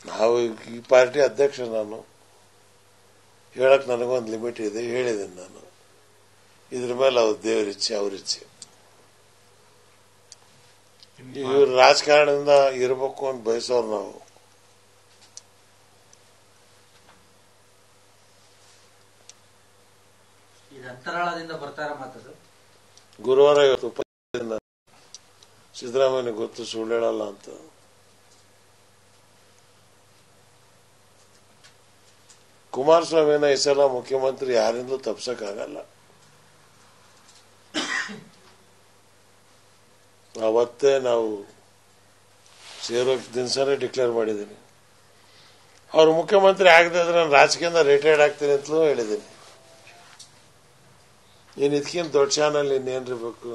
ನಾವು ಈ ಪಾರ್ಟಿ ಅಧ್ಯಕ್ಷ ನಾನು ಹೇಳಕ್ ನನಗೊಂದು ಲಿಮಿಟ್ ಇದೆ ಹೇಳಿದ್ದೀನಿ ನಾನು ಇದ್ರ ಮೇಲೆ ಅವ್ರ ದೇವ್ರ ಇಚ್ಛೆ ಅವ್ರ ಇಚ್ಛೆ ಇವ್ರು ರಾಜಕಾರಣದಿಂದ ಇರಬೇಕು ಅಂತ ಬಯಸೋರು ನಾವು ಇದು ಅಂತರಾಳದಿಂದ ಬರ್ತಾರ ಮಾತು ಸರ್ ಗುರುವಾರ ಇವತ್ತು ಉಪದಿಂದ ಸಿದ್ದರಾಮಯ್ಯ ಗೊತ್ತು ಸುಳ್ಳು ಹೇಳಲ್ಲ ಅಂತ ಕುಮಾರಸ್ವಾಮಿನ ಈ ಸಲ ಮುಖ್ಯಮಂತ್ರಿ ಯಾರಿಂದಲೂ ತಪ್ಸಕ್ಕಾಗಲ್ಲ ಅವತ್ತೇ ನಾವು ಸೇರೋ ದಿನಸನೇ ಡಿಕ್ಲೇರ್ ಮಾಡಿದ್ದೀನಿ ಅವ್ರು ಮುಖ್ಯಮಂತ್ರಿ ಆಗದೆ ಇದ್ರೆ ನಾನು ರಾಜಕೀಯದಿಂದ ರಿಟೈರ್ಡ್ ಆಗ್ತೀನಿ ಅಂತಲೂ ಹೇಳಿದ್ದೀನಿ ಇನ್ನು ಇದಕ್ಕಿಂತ ದೊಡ್ಡ ಚಾನಲ್ ಇನ್ನೇನಿರ್ಬೇಕು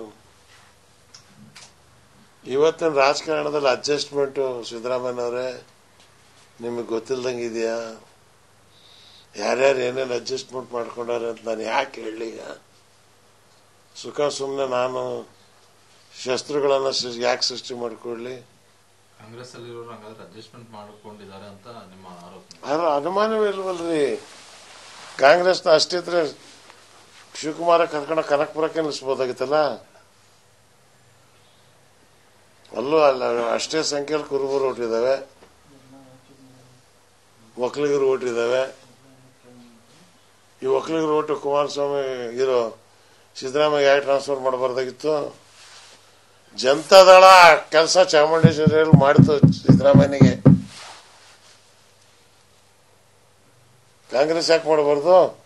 ಇವತ್ತಿನ ರಾಜಕಾರಣದಲ್ಲಿ ಅಡ್ಜಸ್ಟ್ಮೆಂಟು ಸಿದ್ದರಾಮಯ್ಯನವರೇ ನಿಮಗೆ ಗೊತ್ತಿಲ್ದಂಗೆ ಇದೆಯಾ ಯಾರ್ಯಾರು ಏನೇನು ಅಡ್ಜಸ್ಟ್ಮೆಂಟ್ ಮಾಡ್ಕೊಂಡಾರೆ ಅಂತ ನಾನು ಯಾಕೆ ಹೇಳಲಿ ಈಗ ಸುಖ ಸುಮ್ಮನೆ ನಾನು ಶಸ್ತ್ರಗಳನ್ನು ಯಾಕೆ ಸೃಷ್ಟಿ ಮಾಡಿಕೊಡ್ಲಿ ಕಾಂಗ್ರೆಸ್ ಅಲ್ಲಿರೋರು ಹಂಗಾದ್ರೆ ಅಡ್ಜಸ್ಟ್ಮೆಂಟ್ ಮಾಡಿಕೊಂಡಿದ್ದಾರೆ ಅಂತ ನಿಮ್ಮ ಆರೋಪ ಅದ್ರ ಅನುಮಾನವೇ ಇಲ್ವಲ್ರಿ ಕಾಂಗ್ರೆಸ್ನ ಅಷ್ಟಿದ್ರೆ ಶಿವಕುಮಾರ ಕರ್ಕೊಂಡು ಕನಕಪುರಕ್ಕೆ ನಿಲ್ಲಿಸ್ಬೋದಾಗಿತ್ತಲ್ಲ ಅಲ್ಲೂ ಅಲ್ಲ ಅಷ್ಟೇ ಸಂಖ್ಯೆಯಲ್ಲಿ ಕುರುಬರು ಓಟಿದ್ದಾವೆ ಒಕ್ಕಲಿಗರು ಓಟಿದ್ದಾವೆ ಈ ಒಕ್ಕಲಿಗರು ಓಟು ಕುಮಾರಸ್ವಾಮಿ ಇರೋ ಸಿದ್ದರಾಮಯ್ಯ ಯಾಕೆ ಟ್ರಾನ್ಸ್ಫರ್ ಮಾಡಬಾರ್ದಾಗಿತ್ತು ಜನತಾದಳ ಕೆಲಸ ಚಾಮುಂಡೇಶ್ವರಿಯಲ್ಲಿ ಮಾಡಿತು ಸಿದ್ದರಾಮಯ್ಯನಿಗೆ ಕಾಂಗ್ರೆಸ್ ಯಾಕೆ ಮಾಡಬಾರ್ದು